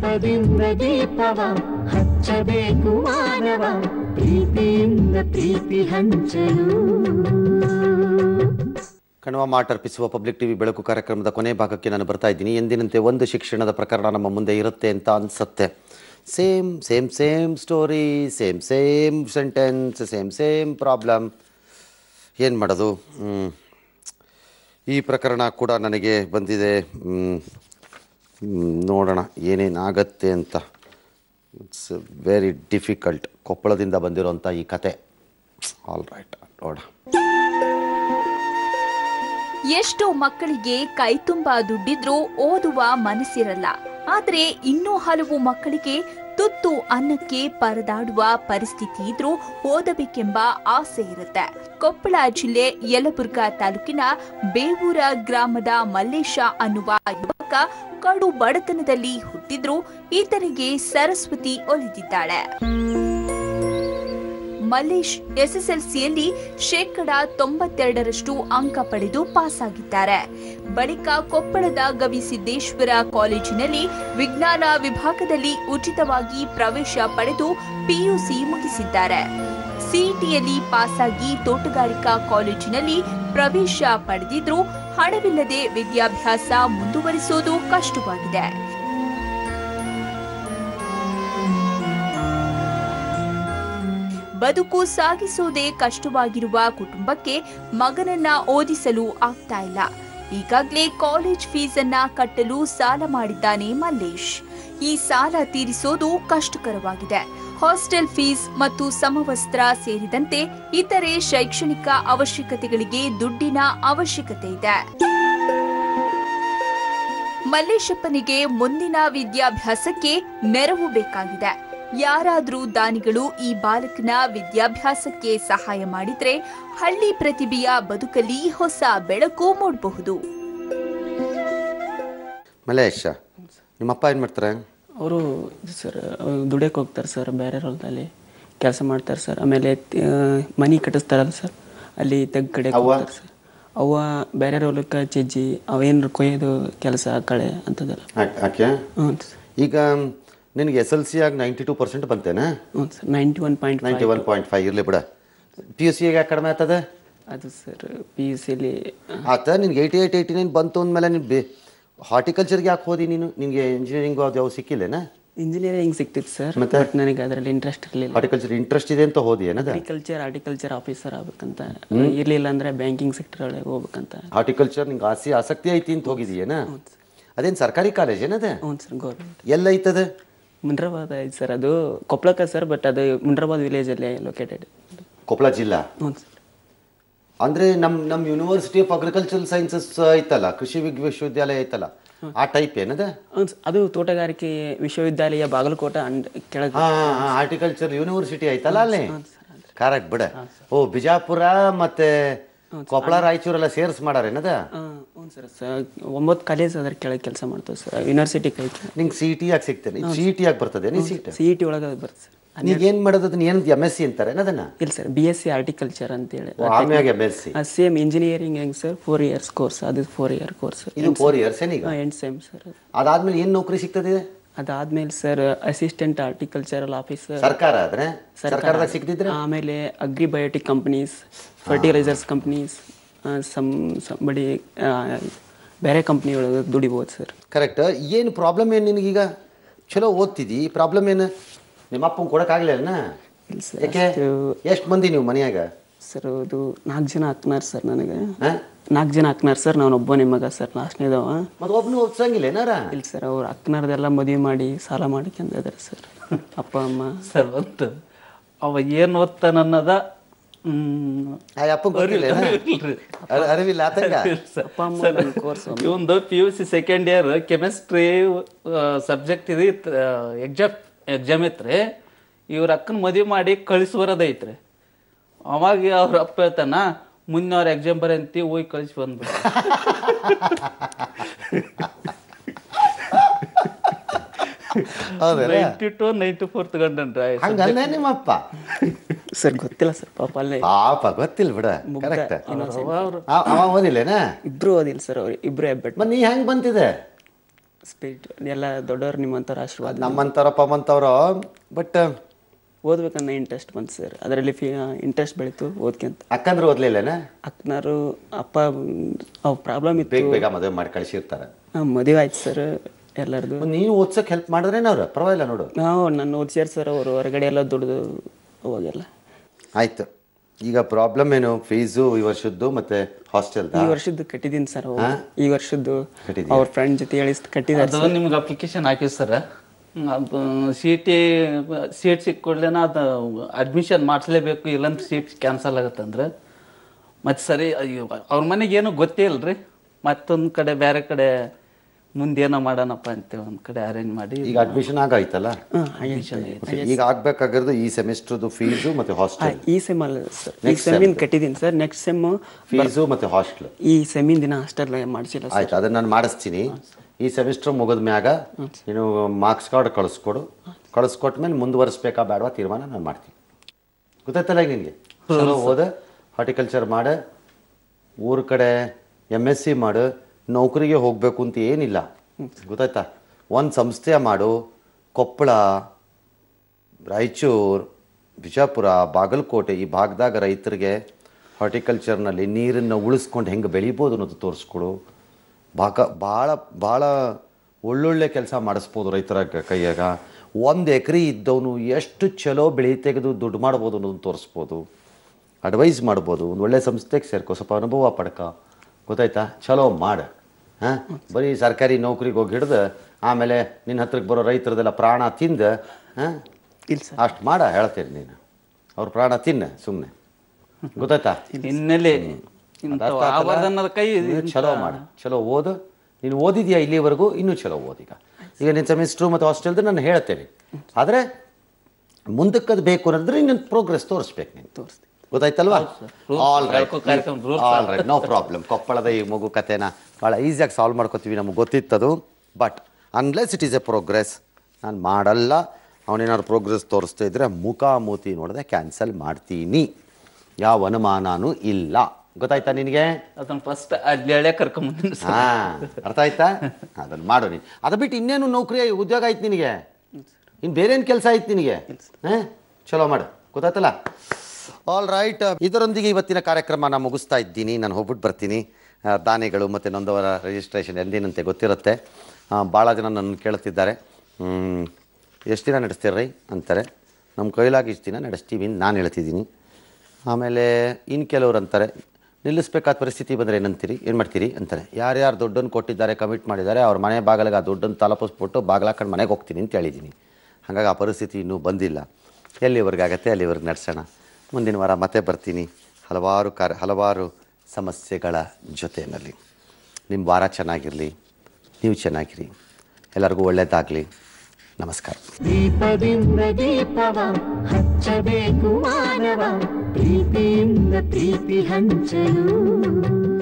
ದೀಪದಿಂದ ದೀಪವ ಹಚ್ಚಬೇಕು ಮಾನವ ಪ್ರೀತಿಯಿಂದ ಪ್ರೀತಿ ಹಂಚಲು ಕಣ್ವ ಮಾಟ ಅರ್ಪಿಸುವ ಪಬ್ಲಿಕ್ ಟಿವಿ ಬೆಳಕು ಕಾರ್ಯಕ್ರಮದ ಕೊನೆ ಭಾಗಕ್ಕೆ ನಾನು ಬರ್ತಾ ಇದ್ದೀನಿ ಎಂದಿನಂತೆ ಒಂದು ಶಿಕ್ಷಣದ ಪ್ರಕರಣ ನಮ್ಮ ಮುಂದೆ ಇರುತ್ತೆ ಅಂತ ಅನಿಸುತ್ತೆ same same same story same same sentence same same problem ಏನು ಮಾಡೋದು ಹ್ಮ್. ಈ ಪ್ರಕರಣ ಕೂಡ ನನಗೆ ಬಂದಿದೆ ಹ್ಮ್. ಹ್ಮ್, ನೋಡೋಣ ಏನೇನಾಗತ್ತೆ ಅಂತ ಇಟ್ಸ್ ವೆರಿ ಡಿಫಿಕಲ್ಟ್ ಕೊಪ್ಪಳದಿಂದ ಬಂದಿರೋಂಥ ಈ ಕತೆ ಆಲ್ ರೈಟ್ ನೋಡ ಎಷ್ಟೋ ಮಕ್ಕಳಿಗೆ ಕೈತುಂಬ ದುಡ್ಡಿದ್ರೂ ಓದುವ ಮನಸ್ಸಿರಲ್ಲ ಆದ್ರೆ ಇನ್ನೂ ಹಲವು ಮಕ್ಕಳಿಗೆ ತುತ್ತು ಅನ್ನಕ್ಕೆ ಪರದಾಡುವ ಪರಿಸ್ಥಿತಿ ಇದ್ರೂ ಓದಬೇಕೆಂಬ ಆಸೆ ಇರುತ್ತೆ ಕೊಪ್ಪಳ ಜಿಲ್ಲೆ ಯಲಬುರ್ಗಾ ತಾಲೂಕಿನ ಬೇವೂರ ಗ್ರಾಮದ ಮಲ್ಲೇಶ ಅನ್ನುವ ಯುವಕ ಕಡು ಬಡತನದಲ್ಲಿ ಹುಟ್ಟಿದ್ರೂ ಈತನಿಗೆ ಸರಸ್ವತಿ ಒಲಿದಿದ್ದಾಳೆ ಮಲ್ಲೇಶ್ ಎಸ್ಎಸ್ಎಲ್ಸಿಯಲ್ಲಿ ಶೇಕಡ ತೊಂಬತ್ತೆರಡರಷ್ಟು ಅಂಕ ಪಡೆದು ಪಾಸ್ ಆಗಿದ್ದಾರೆ ಬಳಿಕ ಕೊಪ್ಪಳದ ಗವಿಸಿದ್ದೇಶ್ವರ ಕಾಲೇಜಿನಲ್ಲಿ ವಿಜ್ಞಾನ ವಿಭಾಗದಲ್ಲಿ ಉಚಿತವಾಗಿ ಪ್ರವೇಶ ಪಡೆದು ಪಿಯುಸಿ ಮುಗಿಸಿದ್ದಾರೆ ಸಿಇಟಿಯಲ್ಲಿ ಪಾಸಾಗಿ ತೋಟಗಾರಿಕಾ ಕಾಲೇಜಿನಲ್ಲಿ ಪ್ರವೇಶ ಪಡೆದಿದ್ರೂ ಹಣವಿಲ್ಲದೆ ವಿದ್ಯಾಭ್ಯಾಸ ಮುಂದುವರಿಸುವುದು ಕಷ್ಟವಾಗಿದೆ ಬದುಕು ಸಾಗಿಸುವುದೇ ಕಷ್ಟವಾಗಿರುವ ಕುಟುಂಬಕ್ಕೆ ಮಗನನ್ನ ಓದಿಸಲು ಆಗ್ತಾ ಇಲ್ಲ ಈಗಾಗಲೇ ಕಾಲೇಜ್ ಫೀಸ್ ಅನ್ನ ಕಟ್ಟಲು ಸಾಲ ಮಾಡಿದ್ದಾನೆ ಮಲ್ಲೇಶ್ ಈ ಸಾಲ ತೀರಿಸೋದು ಕಷ್ಟಕರವಾಗಿದೆ ಹಾಸ್ಟೆಲ್ ಫೀಸ್ ಮತ್ತು ಸಮವಸ್ತ್ರ ಸೇರಿದಂತೆ ಇತರೆ ಶೈಕ್ಷಣಿಕ ಅವಶ್ಯಕತೆಗಳಿಗೆ ದುಡ್ಡಿನ ಅವಶ್ಯಕತೆ ಇದೆ ಮಲ್ಲೇಶಪ್ಪನಿಗೆ ಮುಂದಿನ ವಿದ್ಯಾಭ್ಯಾಸಕ್ಕೆ ನೆರವು ಬೇಕಾಗಿದೆ ಯಾರಾದ್ರೂ ದಾನಿಗಳು ಈ ಬಾಲಕನ ವಿದ್ಯಾಭ್ಯಾಸಕ್ಕೆ ಸಹಾಯ ಮಾಡಿದ್ರೆ ಹಳ್ಳಿ ಪ್ರತಿಭೆಯ ಬದುಕಲ್ಲಿ ಹೊಸ ಬೆಳಕು ಮೂಡಬಹುದು ಮಲೇಶ ನಿಮ್ಮಪ್ಪ ಏನು ಮಾಡ್ತಾರೆ ಅವರು ಸರ್ ದುಡಿಯೋಕೆ ಹೋಗ್ತಾರೆ ಸರ್ ಬೇರೆ ಹೊಲದಲ್ಲಿ ಕೆಲಸ ಮಾಡ್ತಾರೆ ಸರ್ ಆಮೇಲೆ ಆ, ಮನೆ ಕಟ್ಟಿಸ್ತಾರಲ್ಲ ಸರ್ ಅಲ್ಲಿ ತೆಗ್ ಕಡೆ ಹೋಗ್ತಾರೆ ಸರ್ ಅವ್ವ ಬೇರೆ ಹೊಲಕ್ಕೆ ಜಜ್ಜಿ ಅವೇನು ಕೊಯ್ಯೋದು ಕೆಲಸ ಕಳೆ ಅಂತದಲ್ಲ ಯಾಕೆ ಹ್ಞೂ ಸರ್ ಈಗ ನಿನಗೆ ಎಸ್ ಎಲ್ ಸಿ ಆಗಿ ನೈಂಟಿ ಟೂ ಪರ್ಸೆಂಟ್ ಬಂತೇನೆ ಹ್ಞೂ sir ninety one point ninety one point five ಇರಲಿ ಬಿಡ ಪಿ ಯು ಸಿ ಯಾಕೆ ಕಡಿಮೆ ಆಗ್ತದೆ ಅದು ಸರ್ ಪಿ ಯು ಸಿಲಿ ಆತ ನಿನ್ಗೆ ಏಯ್ಟಿ ಏಯ್ಟ್ ಏಯ್ಟಿ ನೈನ್ ಬಂತು ಅಂದಮೇಲೆ ನೀನು ಬೇ ಹಾರ್ಟಿಕಲ್ಚರ್ಗೆ ಯಾಕೆ ಹೋದಿ ನೀನು ನಿನಗೆ ಇಂಜಿನಿಯರಿಂಗ್ ಅದು ಯಾವ ಸಿಕ್ಕಿಲ್ಲೇನ ಇಂಜಿನಿಯರಿಂಗ್ ಸಿಕ್ತಿತ್ತು ಸರ್ ಮತ್ತೆ? ಬಟ್ ನನಗೆ ಅದರಲ್ಲಿ ಇಂಟ್ರೆಸ್ಟ್ ಇರಲಿಲ್ಲ ಹಾರ್ಟಿಕಲ್ಚರ್ ಇಂಟ್ರೆಸ್ಟ್ ಇದೆ ಅಂತ ಹೋದಿ ಏನದ ಅಗ್ರಿಕಲ್ಚರ್ ಹಾರ್ಟಿಕಲ್ಚರ್ ಆಫೀಸರ್ ಆಗ್ಬೇಕಂತ ಇರಲಿಲ್ಲ ಅಂದರೆ ಬ್ಯಾಂಕಿಂಗ್ ಸೆಕ್ಟರ್ ಒಳಗೆ ಹೋಗ್ಬೇಕಂತ ಹಾರ್ಟಿಕಲ್ಚರ್ ನಿಂಗೆ ಆಸೆ ಆಸಕ್ತಿ ಐತಿ ಅಂತ ಹೋಗಿದೀಯೇನ ಅದೇನು ಸರ್ಕಾರಿ ಕಾಲೇಜ್ ಏನದ ಹ್ಞೂ ಸರ್ ಗೌರ್ಮೆಂಟ್ ಎಲ್ಲ ಐತದ ಮುಂಡ್ರಾಬಾದ್ ಐತೆ ಸರ್ ಅದು ಕೊಪ್ಪಳಕ್ಕೆ ಸರ್ ಬಟ್ ಅದು ಮುಂಡ್ರಾಬಾದ್ ವಿಲೇಜಲ್ಲಿ ಲೊಕೇಟೆಡ್ ಕೊಪ್ಪಳ ಜಿಲ್ಲಾ ಹ್ಞೂ ಸರ್ ಅಂದ್ರೆ ನಮ್ಮ ನಮ್ಮ ಯೂನಿವರ್ಸಿಟಿ ಆಫ್ ಅಗ್ರಿಕಲ್ಚರಲ್ ಸೈನ್ಸಸ್ ಐತಲ್ಲ ಕೃಷಿ ವಿಗ್- ವಿಶ್ವವಿದ್ಯಾಲಯ ಐತಲ್ಲ ಆ ಟೈಪ್ ಏನದ ಹ್ಞೂ ಸರ್. ಅದು ತೋಟಗಾರಿಕೆ ವಿಶ್ವವಿದ್ಯಾಲಯ ಬಾಗಲಕೋಟ ಅಂಡ್ ಕೆಳಗೆ ಹಾ ಹಾರ್ಟಿಕಲ್ಚರ್ ಯೂನಿವರ್ಸಿಟಿ ಐತಲ್ಲ ಅಲ್ಲಿ ಕರೆಕ್ಟ್ ಬಿಡ ಓ ಬಿಜಾಪುರ ಮತ್ತೆ ಕೊಪ್ಪಳ ರಾಯಚೂರೆಲ್ಲ ಸೇರ್ಸ್ ಮಾಡಾರ ಏನದ ಹ್ಞೂ ಸರ್ ಸರ್ ಒಂಬತ್ತು ಕಾಲೇಜ್ ಅದ್ರ ಕೆಳಗೆ ಕೆಲಸ ಮಾಡ್ತೇವೆ ಸರ್ ಯೂನಿವರ್ಸಿಟಿ ಕೈ ನಿಂಗೆ ಸಿ ಟಿ ಆಗಿ ಸಿಗ್ತೇನೆ ಸಿ ಟಿ ಆಗಿ ಬರ್ತದೆ ನೀ ಸೀಟ್ ಸಿ ಇ ಟಿ ಒಳಗೆ ಅದು ಬರುತ್ತೆ ಸರ್ ನೀಗ ಏನ್ ಮಾಡೋದು ಅದನ್ನ ಏನ್ ಎಮ್ ಎಸ್ ಸಿ ಅಂತಾರೆ ಏನದನ್ನ ಇಲ್ಲ sir B S C horticulture ಅಂತೇಳಿ ಓ, ಆಮ್ಯಾಗ M S C same engineering ಹೆಂಗೆ ಸರ್ ಫೋರ್ ಇಯರ್ಸ್ ಕೋರ್ಸ್ ಅದು ಫೋರ್ ಇಯರ್ ಕೋರ್ಸ್ ಇದು ಫೋರ್ ಇಯರ್ಸ್ ಏನೀಗ ಎಂಡ್ ಸೇಮ್ ಸರ್ ಅದಾದ್ಮೇಲೆ ಏನ್ ನೌಕರಿ ಸಿಗ್ತದೆ ಅದಾದ್ಮೇಲೆ ಸರ್ ಅಸಿಸ್ಟೆಂಟ್ ಹಾರ್ಟಿಕಲ್ಚರಲ್ ಆಫೀಸರ್ ಸರ್ಕಾರ ಆದ್ರೆ ಸರ್ಕಾರದಾಗ ಸಿಗ್ತಿದ್ರೆ ಆಮೇಲೆ agribiotic companies fertilisers companies some somebody ಬೇರೆ ಕಂಪ್ನಿ ಒಳಗೆ ದುಡಿಬೋದು ಸರ್ ಕರೆಕ್ಟ್ ಏನು ಪ್ರಾಬ್ಲಮ್ ಏನು ನಿನಗೀಗ ಚಲೋ ಓದ್ತಿದ್ದಿ ಪ್ರಾಬ್ಲಮ್ ಏನು ನಿಮ್ಮ ಅಪ್ಪಂಗೆ ಕೊಡೋಕ್ಕಾಗಲಿಲ್ಲ ಇಲ್ಲ ಸರ್ ಯಾಕೆ ಎಷ್ಟು ಮಂದಿ ನೀವು ಮನ್ಯಾಗ ಸರ್ ಅದು ನಾಲ್ಕು ಜನ ಹಾಕ್ನಾರ ಸರ್ ನನಗೆ ಹಾ? ನಾಲ್ಕು ಜನ ಹಾಕ್ನಾರ ಸರ್ ನಾನು ಒಬ್ಬನೇ ಮಗ ಸರ್ ಲಾಸ್ಟ್ನೇದವ ಮತ್ತೆ ಒಬ್ನು ಓದ್ಸಂಗಿಲ್ಲ ಏನಾರ ಇಲ್ಲ ಸರ್ ಅವ್ರು ಅಕ್ಕನಾರ್ದೆಲ್ಲ ಮದುವೆ ಮಾಡಿ ಸಾಲ ಮಾಡ್ಕೊಂಡಿದ್ದಾರೆ ಸರ್ ಅಪ್ಪ ಅಮ್ಮ ಸರ್ ಒಂದು ಅವ ಏನು ಓದ್ತಾನ ಅನ್ನೋದ ಹ್ಮ್, ಆ ಅಪ್ಪಂಗೆ ಗೊತ್ತಿಲ್ಲ ಏನ? ಅರ- ಅರಿವಿಲ್ಲ ಆತಂಗ ಅಪ್ಪ ಅಮ್ಮ ಕೋರ್ಸ್ ಇವಂದು P U C second year chemistry subject ಇದು ಇತ್ತು ಎಕ್ಸಾಮ್ ಎಕ್ಸಾಮ್ ಇತ್ರಿ ಇವ್ರ ಅಕ್ಕನ ಮದುವೆ ಮಾಡಿ ಕಳಿಸಿ ಬರೋದೈತ್ರಿ ಅವಾಗ ಅವ್ರ ಅಪ್ಪ ಹೇಳ್ತಾನ ಮುಂದೆ ಅವ್ರ ಎಕ್ಸಾಮ್ ಬರಂತಿ ಹೋಗಿ ಕಳಿಸಿ ಬಂದ್ಬಿಟ್ಟು ಹೌದಲ್ಲ ನೈಂಟಿ ಟು ನೈಂಟಿ ಫೋರ್ ತಗೊಂಡನ್ರಿ ಹಂಗಲ್ಲ ನಿಮ್ಮಪ್ಪ ಸರ್ ಗೊತ್ತಿಲ್ಲ ಸರ್ ಪಾಪ ಅಲ್ಲೇ ಪಾಪ ಗೊತ್ತಿಲ್ಲ ಬಿಡ ಕರೆಕ್ಟ್ ಅವ ಓದಿಲ್ಲೇನ ಇಬ್ರು ಓದಿಲ್ಲ ಸರ್ ಅವ್ರು ಇಬ್ರು ಹೆಬ್ಬೆಟ್ ಮತ್ತೆ ನೀ ಹೆಂಗ್ ಬಂತಿದೆ ಸ್ಪಿರಿಟ್ ಎಲ್ಲ ದೊಡ್ಡವ್ರು ನಿಮ್ಮಂಥವ್ರ ಆಶೀರ್ವಾದ ನಮ್ಮಂಥವ್ರ ಪಮ್ಮಂಥವ್ರು ಬಟ್ ಓದ್ಬೇಕನ್ನೋ ಇಂಟ್ರೆಸ್ಟ್ ಬಂತು ಸರ್ ಅದರಲ್ಲಿ ಫಿ ಇಂಟ್ರೆಸ್ಟ್ ಬೆಳೀತು ಓದ್ಕೊಂತ ಅಕ್ಕಂದ್ರೆ ಓದ್ಲಿಲ್ಲೇನ ಅಕ್ಕನಾರು ಅಪ್ಪ ಅವ್ ಪ್ರಾಬ್ಲಮ್ ಇತ್ತು ಬೇಗ ಬೇಗ ಮದುವೆ ಮಾಡಿ ಕಳಿಸಿರ್ತಾರೆ ಆ, ಮದುವೆ ಆಯ್ತು ಸರ್ ಎಲ್ಲರದು ನೀವು ಓದ್ಸಕ್ಕೆ ಹೆಲ್ಪ್ ಮಾಡಿದ್ರೇನ ಅವ್ರು ಪರವಾಗಿಲ್ಲ ನೋಡು ನಾವು ನನ್ನ ಓದಿಸ್ಯಾರ ಸರ್ ಅವರು ಹೊರಗಡೆ ಎಲ್ಲ ದುಡ್ದು ಹೋಗೆಲ್ಲ ಆಯ್ತು ಈಗ ಪ್ರಾಬ್ಲಮ್ ಏನು ಫೀಸು ಈ ವರ್ಷದ್ದು ಮತ್ತೆ ಹಾಸ್ಟೆಲ್ ಈ ವರ್ಷದ್ದು ಕಟ್ಟಿದ್ದೀನಿ ಸರ್ ಅವು ಈ ವರ್ಷದ್ದು ಕಟ್ಟಿದ್ಯಾ? ಅವ್ರ ಫ್ರೆಂಡ್ ಜೊತೆ ಹೇಳಿ ಕಟ್ಟಿದ್ದಾರೆ ಅದು ನಿಮ್ಗೆ ಅಪ್ಲಿಕೇಶನ್ ಹಾಕಿವಿ ಸರ್ ಅದು ಸಿ ಟಿ ಸೀಟ್ ಸಿಕ್ಕ ಕೂಡಲೇನ ಅದು ಅಡ್ಮಿಷನ್ ಮಾಡಿಸ್ಲೇಬೇಕು ಇಲ್ಲಂದ್ರೆ ಸೀಟ್ ಕ್ಯಾನ್ಸಲ್ ಆಗತ್ತಂದ್ರೆ ಮತ್ತು ಸರಿ ಅಯ್ಯೋ ಅವ್ರ ಮನೆಗೆ ಏನೂ ಗೊತ್ತೇ ಇಲ್ರಿ ಮತ್ತೊಂದು ಕಡೆ ಬೇರೆ ಕಡೆ ಮುಂದೇನೋ ಮಾಡೋಣಪ್ಪ ಅಂತೇಳಿ ಒಂದು ಕಡೆ ಅರೇಂಜ್ ಮಾಡಿ ಈಗ ಅಡ್ಮಿಷನ್ ಆಗಾಯ್ತಲ್ಲ Okay, ಈಗ ಆಗ್ಬೇಕಾಗಿರೋದು ಈ ಸೆಮಿಸ್ಟರ್ದು ಫೀಸು ಮತ್ತೆ ಹಾಸ್ಟೆಲ್ ಈ ಸೆಮ್ ಅಲ್ಲ ಸರ್ ಈ ಸೆಮಿನ್ ಕಟ್ಟಿದ್ದೀನಿ ಸರ್ ನೆಕ್ಸ್ಟ್ ಸೆಮ್ ಫೀಸು ಮತ್ತೆ ಹಾಸ್ಟೆಲ್ ಈ ಸೆಮಿನ್ ದಿನ ಹಾಸ್ಟೆಲ್ ಮಾಡಿಸಿಲ್ಲ ಸರ್ ಆಯ್ತು ಅದನ್ನ ನಾನು ಮಾಡಿಸ್ತೀನಿ ಈ ಸೆಮಿಸ್ಟರ್ ಮುಗಿದ ಮ್ಯಾಗ ನೀನು ಮಾರ್ಕ್ಸ್ ಕಾರ್ಡ್ ಕಳಿಸ್ಕೊಡು ಕಳಿಸ್ಕೊಟ್ಮೇಲೆ ಮುಂದುವರಿಸ್ಬೇಕಾ ಬೇಡವಾ ತೀರ್ಮಾನ ನಾನು ಮಾಡ್ತೀನಿ ಗೊತ್ತಾಯ್ತಲ್ಲ ಈಗ ನಿನಗೆ ಚಲೋ ಓದ ಹಾರ್ಟಿಕಲ್ಚರ್ ಮಾಡು ಊರ ಕಡೆ ಎಮ್ ಎಸ್ ಸಿ ಮಾಡು ನೌಕರಿಗೆ ಹೋಗಬೇಕು ಅಂತ ಏನಿಲ್ಲ ಗೊತ್ತಾಯ್ತಾ ಒಂದು ಸಂಸ್ಥೆ ಮಾಡು ಕೊಪ್ಪಳ ರಾಯಚೂರು ಬಿಜಾಪುರ ಬಾಗಲಕೋಟೆ ಈ ಭಾಗದಾಗ ರೈತರಿಗೆ ಹಾರ್ಟಿಕಲ್ಚರ್ನಲ್ಲಿ ನೀರನ್ನು ಉಳಿಸ್ಕೊಂಡು ಹೆಂಗೆ ಬೆಳಿಬೋದು ಅನ್ನೋದು ತೋರಿಸ್ಕೊಡು ಬಾಕ ಭಾಳ ಭಾಳ ಒಳ್ಳೊಳ್ಳೆ ಕೆಲಸ ಮಾಡಿಸ್ಬೋದು ರೈತರ ಕ- ಕೈಯಾಗ ಒಂದು ಎಕರೆ ಇದ್ದವನು ಎಷ್ಟು ಚಲೋ ಬೆಳೆ ತೆಗೆದು ದುಡ್ಡು ಮಾಡ್ಬೋದು ಅನ್ನೋದನ್ನು ತೋರಿಸ್ಬೋದು ಅಡ್ವೈಸ್ ಮಾಡ್ಬೋದು ಒಂದು ಒಳ್ಳೆ ಸಂಸ್ಥೆಗೆ ಸೇರ್ಕೋ ಸ್ವಲ್ಪ ಅನುಭವ ಪಡ್ಕ ಗೊತ್ತಾಯ್ತಾ ಚಲೋ ಮಾಡು ಹಾಂ ಬರೀ ಸರ್ಕಾರಿ ನೌಕರಿಗೆ ಹೋಗಿ ಹಿಡ್ದು ಆಮೇಲೆ ನಿನ್ನ ಹತ್ರಕ್ಕೆ ಬರೋ ರೈತರದೆಲ್ಲ ಪ್ರಾಣ ತಿಂದು ಹಾಂ ಇಲ್ಲ ಸರ್ ಅಷ್ಟು ಮಾಡ ಹೇಳ್ತೀನಿ ನೀನು ಅವ್ರ ಪ್ರಾಣ ತಿನ್ನ ಸುಮ್ಮನೆ ಗೊತ್ತಾಯ್ತಾ ಹಿನ್ನೆಲೆ ಇಂಥವು ಆಗಬಾರ್ದು ಅನ್ನೋದ್ ಕೈ ನೀನು ಚಲೋ ಮಾಡು ಚಲೋ ಓದು ನೀನು ಓದಿದ್ಯಾ ಇಲ್ಲಿವರೆಗೂ ಇನ್ನೂ ಚಲೋ ಓದೀಗ ಈಗ ನಿನ್ನ ಸೆಮಿಸ್ಟ್ರು ಮತ್ತು ಹಾಸ್ಟೆಲ್ದು ನಾನು ಹೇಳ್ತೇನೆ ಆದರೆ ಮುಂದಕ್ಕೆ ಅದು ಬೇಕು ಅನ್ನೋದ್ರೆ ನಿನ್ನ ಪ್ರೋಗ್ರೆಸ್ ತೋರಿಸ್ಬೇಕು ನೀನು ತೋರಿಸ್ತೀನಿ ಗೊತ್ತಾಯ್ತಲ್ವಾ ಆಲ್ ರೈಟ್ ಕಳ್ಕೊ ಕಾರ್ಯಕ್ರಮ rules all right no problem ಕೊಪ್ಪಳದ ಈ ಮಗು ಕತೆನ ಭಾಳ ಈಸಿಯಾಗಿ ಸಾಲ್ವ್ ಮಾಡ್ಕೋತೀವಿ ನಮಗೆ ಗೊತ್ತಿತ್ತದು but unless it is a progress ನಾನು ಮಾಡಲ್ಲ ಅವನೇನಾದ್ರು ಪ್ರೋಗ್ರೆಸ್ ತೋರಿಸ್ತಾ ಇದ್ರೆ ಮುಖಾಮುಖಿ ನೋಡದೆ ಕ್ಯಾನ್ಸಲ್ ಮಾಡ್ತೀನಿ ಯಾವ ಅನುಮಾನನೂ ಇಲ್ಲ ಗೊತ್ತಾಯ್ತಾ ನಿನಗೆ ಅದನ್ನ ಫಸ್ಟ್ ಅಲ್ಲಿ ಹಳೆ ಕರ್ಕೊಂಬಂದಿನಿ ಹಾ ಅರ್ಥ ಆಯ್ತಾ ಅದನ್ನ ಮಾಡು ನೀನು ಅದು ಬಿಟ್ಟು ಇನ್ನೇನು ನೌಕರಿ ಉದ್ಯೋಗ ಆಯ್ತು ನಿನಗೆ ಇನ್ನು ಬೇರೆ ಏನು ಕೆಲಸ ಆಯ್ತು ನಿನಗೆ ಹಾಂ ಚಲೋ ಮಾಡು ಗೊತ್ತಾಯ್ತಲ್ಲ ಆಲ್ ರೈಟ್ ಇದರೊಂದಿಗೆ ಇವತ್ತಿನ ಕಾರ್ಯಕ್ರಮ ನಾನು ಮುಗಿಸ್ತಾ ಇದ್ದೀನಿ ನಾನು ಹೋಗ್ಬಿಟ್ಟು ಬರ್ತೀನಿ ಆ, ದಾನಿಗಳು ಮತ್ತು ನೊಂದವರ ರಿಜಿಸ್ಟ್ರೇಷನ್ ಎಂದಿನಂತೆ ಗೊತ್ತಿರುತ್ತೆ ಭಾಳ ಜನ ನನ್ನ ಕೇಳ್ತಿದ್ದಾರೆ ಎಷ್ಟು ದಿನ ನಡೆಸ್ತೀರ್ರಿ ಅಂತಾರೆ ನಮ್ಮ ಕೈಲಾಗಿ ಇಷ್ಟು ದಿನ ನಡೆಸ್ತೀವಿ ಅಂತ ನಾನು ಹೇಳ್ತಿದ್ದೀನಿ ಆಮೇಲೆ ಇನ್ನು ಕೆಲವ್ರು ಅಂತಾರೆ ನಿಲ್ಲಿಸ್ಬೇಕಾದ ಪರಿಸ್ಥಿತಿ ಬಂದರೆ ಏನಂತೀರಿ ಏನು ಮಾಡ್ತೀರಿ ಅಂತಾರೆ ಯಾರ್ಯಾರು ದುಡ್ಡನ್ನು ಕೊಟ್ಟಿದ್ದಾರೆ ಕಮಿಟ್ ಮಾಡಿದ್ದಾರೆ ಅವ್ರ ಮನೆ ಬಾಗಿಲಿಗೆ ಆ ದುಡ್ಡನ್ನು ತಲುಪಿಸ್ಬಿಟ್ಟು ಬಾಗಿಲಾಕೊಂಡು ಮನೆಗೆ ಹೋಗ್ತೀನಿ ಅಂತ ಹೇಳಿದ್ದೀನಿ ಹಾಗಾಗಿ ಆ ಪರಿಸ್ಥಿತಿ ಇನ್ನೂ ಬಂದಿಲ್ಲ ಎಲ್ಲಿವರೆಗೆ ಆಗತ್ತೆ ಅಲ್ಲಿವರೆಗೆ ನಡೆಸೋಣ ಮುಂದಿನ ವಾರ ಮತ್ತೆ ಬರ್ತೀನಿ ಹಲವಾರು ಕಾರ್ಯ ಹಲವಾರು ಸಮಸ್ಯೆಗಳ ಜೊತೆಯಲ್ಲಿ ನಿಮ್ಮ ವಾರ ಚೆನ್ನಾಗಿರಲಿ ನೀವು ಚೆನ್ನಾಗಿರಿ ಎಲ್ಲರಿಗೂ ಒಳ್ಳೆಯದಾಗಲಿ ನಮಸ್ಕಾರ ದೀಪದಿಂದ ದೀಪವ ಹಚ್ಚಬೇಕು ಮಾನವ ಪ್ರೀತಿಯಿಂದ ಪ್ರೀತಿ ಹಂಚಲು